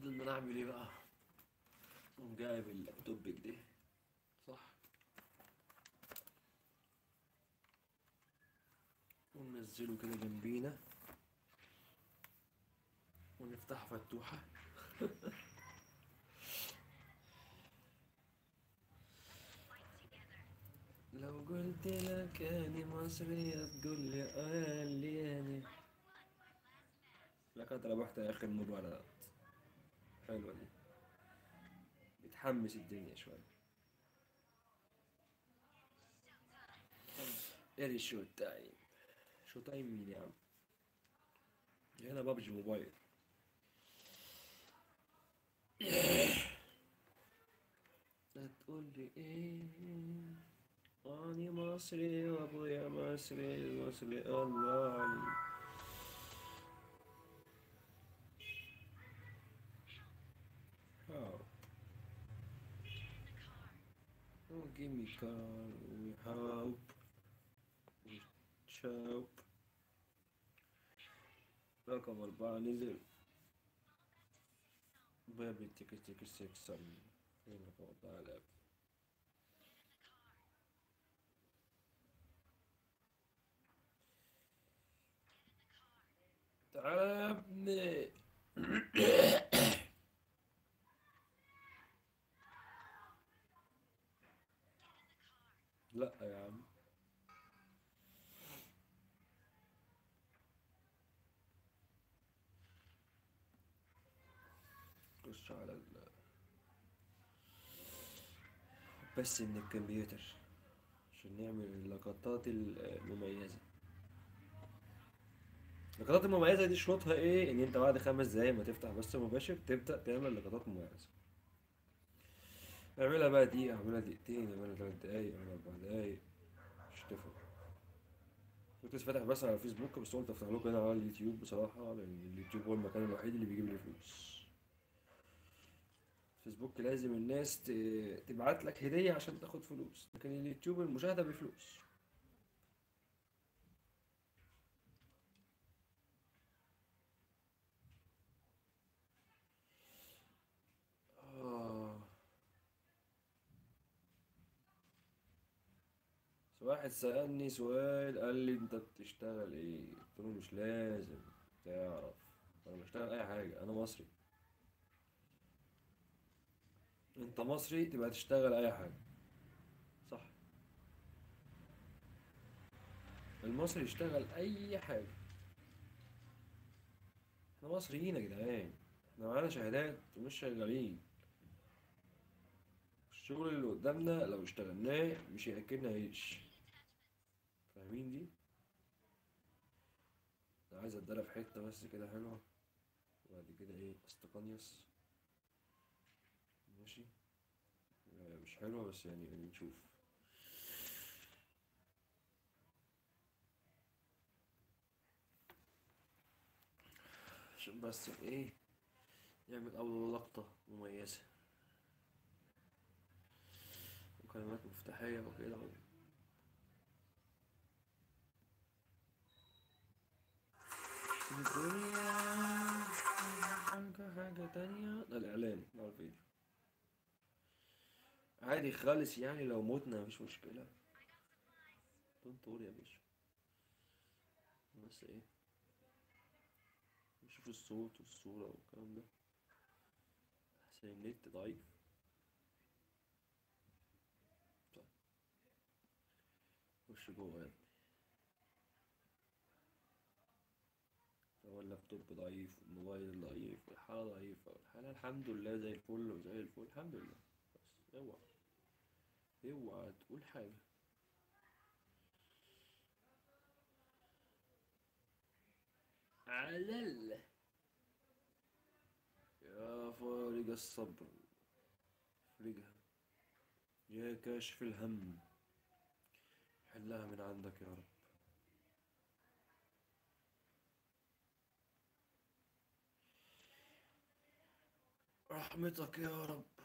فضل ان انا اعمل ايه بقى قوم جايب اللابتوب كده صح وننزله كده جنبينا ونفتح فتوحة لو قلت لك اني مصري تقول لي قال لي اني لقد ربحت يا اخي المباراة حلوة دي بتحمس الدنيا شوية ايه شو تايم شو تايم مين يا عم هنا بابجي موبايل لا تقول لي ايه اني مصري وابويا مصري مصري الله علي Oh. Oh, give me car, we hope, we shop. رقم أربعة نزل باب التيكت تيكت سكسن هنا فوق طالب تعال يا ابني لا يا عم خش على ال بس من الكمبيوتر عشان نعمل اللقطات المميزة اللقطات المميزة دي شروطها ايه ان انت بعد خمس دقايق ما تفتح بث مباشر تبدأ تعمل لقطات مميزة اعملها بقى دقيقة اعملها دقيقتين اعملها تلات دقايق اعملها اربع دقايق مش تفرق كنت فاتح بس على الفيسبوك بس قلت افتح لكم هنا على اليوتيوب بصراحة لان اليوتيوب هو المكان الوحيد اللي بيجيب لي فلوس فيسبوك لازم الناس ت- تبعت لك هدية عشان تاخد فلوس لكن اليوتيوب المشاهدة بفلوس آه. واحد سألني سؤال قال لي انت بتشتغل ايه قلت له مش لازم تعرف انا بشتغل اي حاجة انا مصري انت مصري تبقى تشتغل اي حاجة صح المصري يشتغل اي حاجة احنا مصريين يا جدعان احنا معانا شهادات ومش شغالين الشغل اللي قدامنا لو اشتغلناه مش هياكلنا عيش فاهمين دي انا عايز اتدرب حتة بس كده حلوة وبعد كده ايه استقنيس ماشي آه، مش حلوة بس يعني يعني نشوف عشان بس ايه نعمل اول لقطة مميزة وكلمات مفتاحية وكده الدنيا حاجة حاجة تانية ده الإعلان ده الفيديو عادي خالص يعني لو متنا مفيش مشكلة دونت يا باشا بس ايه نشوف الصوت والصورة والكلام ده عشان النت ضعيف طيب خش جوه يا ابني هو اللابتوب ضعيف والموبايل ضعيف والحالة ضعيفة والحالة الحمد لله زي الفل وزي الفل الحمد لله بس اوعى اوعى تقول حاجة علل يا فارق الصبر افرجها يا كاشف الهم حلها من عندك يا رب رحمتك يا رب